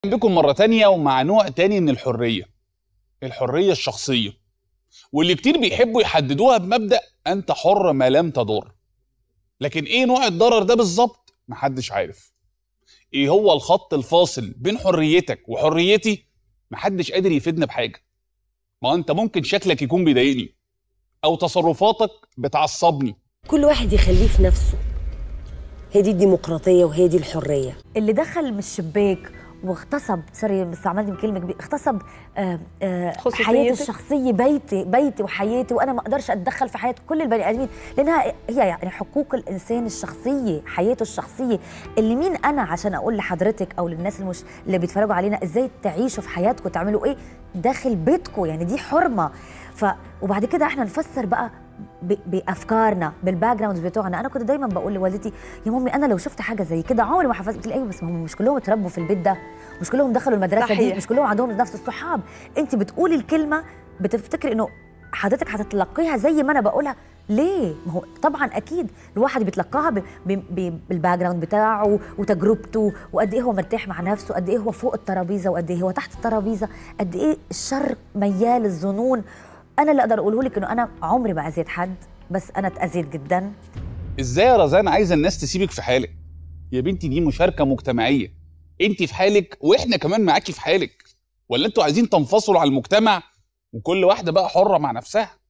بكم مرة تانية ومع نوع تاني من الحرية الحرية الشخصية واللي كتير بيحبوا يحددوها بمبدأ أنت حر ما لم تضر لكن إيه نوع الضرر ده بالظبط محدش عارف إيه هو الخط الفاصل بين حريتك وحريتي محدش قادر يفيدنا بحاجة ما أنت ممكن شكلك يكون بيضايقني أو تصرفاتك بتعصبني كل واحد يخليه في نفسه هي دي الديمقراطية وهي دي الحرية اللي دخل من الشباك واغتصب سوري استعملت كلمه كبيره اغتصب آه، آه، خصوصيتك؟ حياتي الشخصيه بيتي بيتي وحياتي وانا ما اقدرش اتدخل في حياه كل البني ادمين لانها هي يعني حقوق الانسان الشخصيه حياته الشخصيه اللي مين انا عشان اقول لحضرتك او للناس المش... اللي بيتفرجوا علينا ازاي تعيشوا في حياتكم تعملوا ايه داخل بيتكم يعني دي حرمه ف وبعد كده احنا نفسر بقى ب- بافكارنا بالباك جراوندز بتوعنا انا كنت دايما بقول لوالدتي يا مامي انا لو شفت حاجه زي كده عمري ما حفظت قلت لي ايوه بس ما هم مش كلهم اتربوا في البيت ده مش كلهم دخلوا المدرسه دي صحيح. مش كلهم عندهم نفس الصحاب انت بتقولي الكلمه بتفتكري انه حضرتك هتتلقيها زي ما انا بقولها ليه؟ ما هو طبعا اكيد الواحد بيتلقاها ب- ب- ب- بالباك جراوند بتاعه وتجربته وقد ايه هو مرتاح مع نفسه قد ايه هو فوق الترابيزه وقد ايه هو تحت الترابيزه قد ايه الشر ميال الظنون انا اللي اقدر اقوله لك انه انا عمري ما اذيت حد بس انا اتاذيت جدا ازاي يا رزان عايزه الناس تسيبك في حالك يا بنتي دي مشاركه مجتمعيه انت في حالك واحنا كمان معاكي في حالك ولا انتوا عايزين تنفصلوا على المجتمع وكل واحده بقى حره مع نفسها